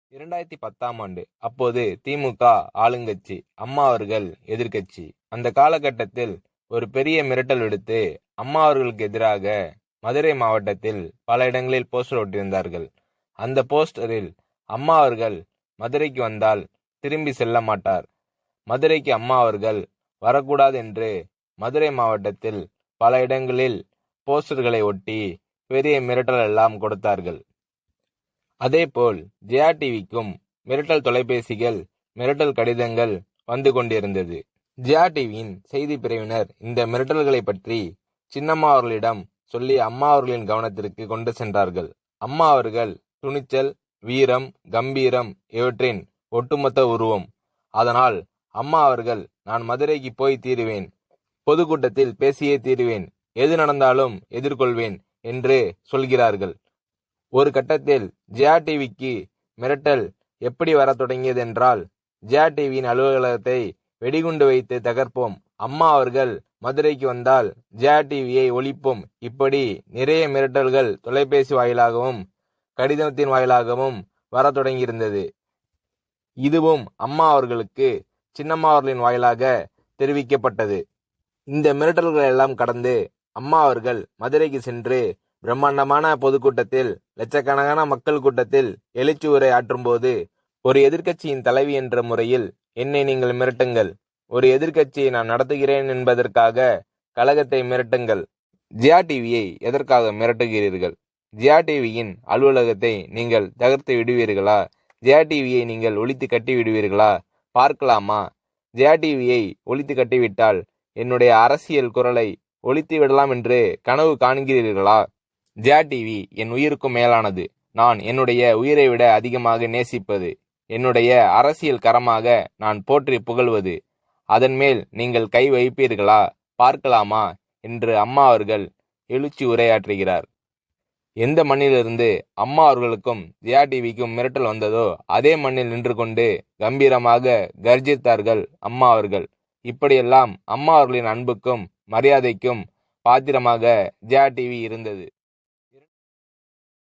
இரண்டாயிரத்தி பத்தாம் ஆண்டு அப்போது திமுக ஆளுங்கட்சி அம்மா அவர்கள் எதிர்க்கட்சி அந்த காலகட்டத்தில் ஒரு பெரிய மிரட்டல் விடுத்து அம்மா அவர்களுக்கு எதிராக மதுரை மாவட்டத்தில் பல இடங்களில் போஸ்டர் ஒட்டியிருந்தார்கள் அந்த போஸ்டரில் அம்மா அவர்கள் மதுரைக்கு வந்தால் திரும்பி செல்ல மாட்டார் மதுரைக்கு அம்மா அவர்கள் வரக்கூடாது என்று மதுரை மாவட்டத்தில் பல இடங்களில் போஸ்டர்களை ஒட்டி பெரிய மிரட்டல் எல்லாம் கொடுத்தார்கள் அதேபோல் ஜெயா டிவிக்கும் மிரட்டல் தொலைபேசிகள் மிரட்டல் கடிதங்கள் வந்து கொண்டிருந்தது ஜெயா டிவியின் செய்தி பிரிவினர் இந்த மிரட்டல்களை பற்றி சின்னம்மா அவர்களிடம் சொல்லி அம்மா அவர்களின் கவனத்திற்கு கொண்டு சென்றார்கள் அம்மா அவர்கள் துணிச்சல் வீரம் கம்பீரம் இவற்றின் ஒட்டுமொத்த உருவம் அதனால் அம்மா அவர்கள் நான் மதுரைக்கு போய் தீருவேன் பொதுக்கூட்டத்தில் பேசியே தீருவேன் எது நடந்தாலும் எதிர்கொள்வேன் என்று சொல்கிறார்கள் ஒரு கட்டத்தில் ஜெயா டிவிக்கு மிரட்டல் எப்படி வரத் தொடங்கியது என்றால் ஜெயா டிவியின் அலுவலகத்தை வெடிகுண்டு வைத்து தகர்ப்போம் அம்மா அவர்கள் மதுரைக்கு வந்தால் ஜெயா டிவியை ஒழிப்போம் இப்படி நிறைய மிரட்டல்கள் தொலைபேசி வாயிலாகவும் கடிதத்தின் வாயிலாகவும் வரத் தொடங்கியிருந்தது இதுவும் அம்மா அவர்களுக்கு சின்னம்மா அவர்களின் வாயிலாக தெரிவிக்கப்பட்டது இந்த மிரட்டல்கள் எல்லாம் கடந்து அம்மா அவர்கள் மதுரைக்கு சென்று பிரம்மாண்டமான பொதுக்கூட்டத்தில் லட்சக்கணக்கான மக்கள் கூட்டத்தில் எழுச்சி உரை ஆற்றும்போது ஒரு எதிர்க்கட்சியின் தலைவி என்ற முறையில் என்னை நீங்கள் மிரட்டுங்கள் ஒரு எதிர்க்கட்சியை நான் நடத்துகிறேன் என்பதற்காக கழகத்தை மிரட்டுங்கள் ஜியா டிவியை எதற்காக மிரட்டுகிறீர்கள் ஜியா டிவியின் அலுவலகத்தை நீங்கள் தகர்த்து விடுவீர்களா ஜியா டிவியை நீங்கள் ஒழித்து கட்டி விடுவீர்களா பார்க்கலாமா ஜியா டிவியை ஒழித்து கட்டிவிட்டால் என்னுடைய அரசியல் குரலை ஒழித்து விடலாம் என்று கனவு காண்கிறீர்களா ஜியா டிவி என் உயிருக்கும் மேலானது நான் என்னுடைய உயிரை விட அதிகமாக நேசிப்பது என்னுடைய அரசியல் கரமாக நான் போற்றி புகழ்வது அதன் மேல் நீங்கள் கை வைப்பீர்களா பார்க்கலாமா என்று அம்மா அவர்கள் எழுச்சி உரையாற்றுகிறார் எந்த மண்ணிலிருந்து அம்மா அவர்களுக்கும் ஜியா டிவிக்கும் மிரட்டல் வந்ததோ அதே மண்ணில் நின்று கொண்டு கம்பீரமாக கர்ஜித்தார்கள் அம்மா அவர்கள் இப்படியெல்லாம் அம்மா அவர்களின் அன்புக்கும் மரியாதைக்கும் பாத்திரமாக ஜியா டிவி இருந்தது